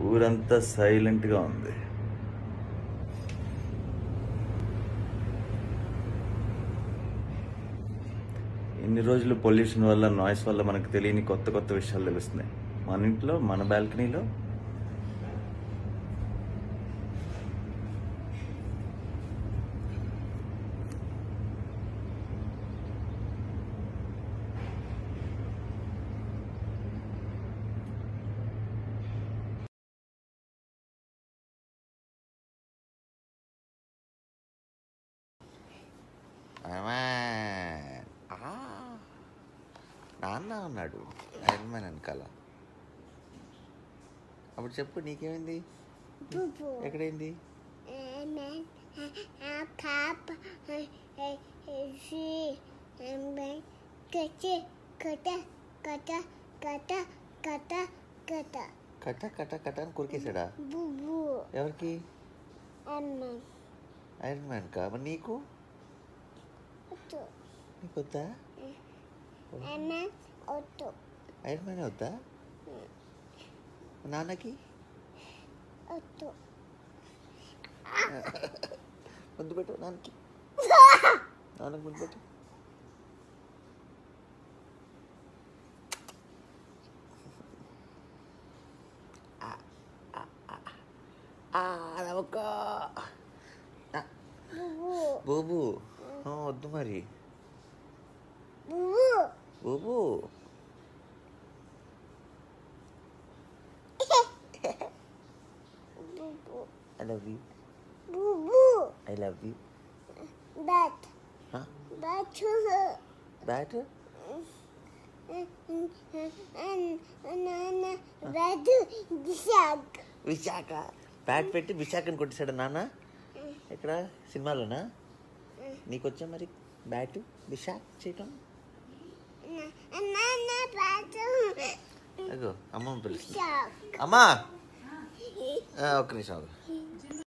ఊరంతా సైలెంట్గా ఉంది ఇన్ని రోజులు పొల్యూషన్ వల్ల నాయిస్ వల్ల మనకు తెలియని కొత్త కొత్త విషయాలు తెలుస్తున్నాయి మన ఇంట్లో మన బాల్కనీలో నాన్న ఉన్నాడు ఐరన్ మ్యాన్ వెనకాల అప్పుడు చెప్పు నీకేమైంది Bubu. ఎక్కడైంది And then a cup, she, and then kata, kata, kata, kata, kata, kata. కట్ట కట్ట కట్ట అని కొరికేసాడా Bubu. ఎవరికి And then, ఐరన్ మ్యాన్ కా మరి నీకు Otto. నీకు వద్దా And then, Otto. Iron Man వద్దా నాన్నకి Otto. ముందు పెట్టు నాన్నకి నాన్నకి ముందు పెట్టు నమ్మకో Bubu. బూబు ఆ, వద్దు మరి Bubu. బూబు Bubu. I love you Bubu. I love you Bat. Bat to her. Bat నాన్న బ్యాట్ విశాఖ విశాఖ బ్యాట్ పెట్టి విశాఖని కొట్టేశాడు నాన్న ఎక్కడ సినిమాలోనా నీకు వచ్చా మరి బ్యాట్ విశాఖ చేయటం నాన్న బ్యాట్ అగో అమ్మమ్మ పిలుస్తుంది విశాఖ అమ్మా ఆ, ఒక్క నిమిషం ఆగు.